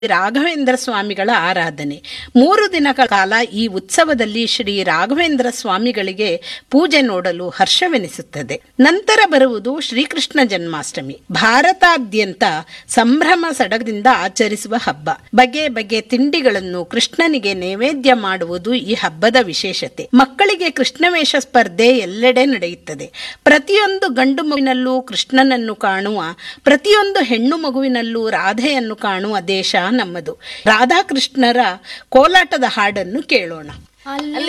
ರಾಘವೇಂದ್ರ ಸ್ವಾಮಿಗಳ ಆರಾಧನೆ ಮೂರು ದಿನಗಳ ಕಾಲ ಈ ಉತ್ಸವದಲ್ಲಿ ಶ್ರೀ ರಾಘವೇಂದ್ರ ಸ್ವಾಮಿಗಳಿಗೆ ಪೂಜೆ ನೋಡಲು ಹರ್ಷವೆನಿಸುತ್ತದೆ ನಂತರ ಬರುವುದು ಶ್ರೀಕೃಷ್ಣ ಜನ್ಮಾಷ್ಟಮಿ ಭಾರತಾದ್ಯಂತ ಸಂಭ್ರಮ ಸಡಗದಿಂದ ಆಚರಿಸುವ ಹಬ್ಬ ಬಗೆ ಬಗೆ ತಿಂಡಿಗಳನ್ನು ಕೃಷ್ಣನಿಗೆ ನೈವೇದ್ಯ ಮಾಡುವುದು ಈ ಹಬ್ಬದ ವಿಶೇಷತೆ ಮಕ್ಕಳಿಗೆ ಕೃಷ್ಣವೇಷ ಸ್ಪರ್ಧೆ ಎಲ್ಲೆಡೆ ನಡೆಯುತ್ತದೆ ಪ್ರತಿಯೊಂದು ಗಂಡು ಮಗುವಿನಲ್ಲೂ ಕೃಷ್ಣನನ್ನು ಕಾಣುವ ಪ್ರತಿಯೊಂದು ಹೆಣ್ಣು ಮಗುವಿನಲ್ಲೂ ರಾಧೆಯನ್ನು ಕಾಣುವ ದೇಶ ನಮ್ಮದು ರಾಧಾಕೃಷ್ಣರ ಕೋಲಾಟದ ಹಾಡನ್ನು ಕೇಳೋಣ ಅಲ್ಲಿ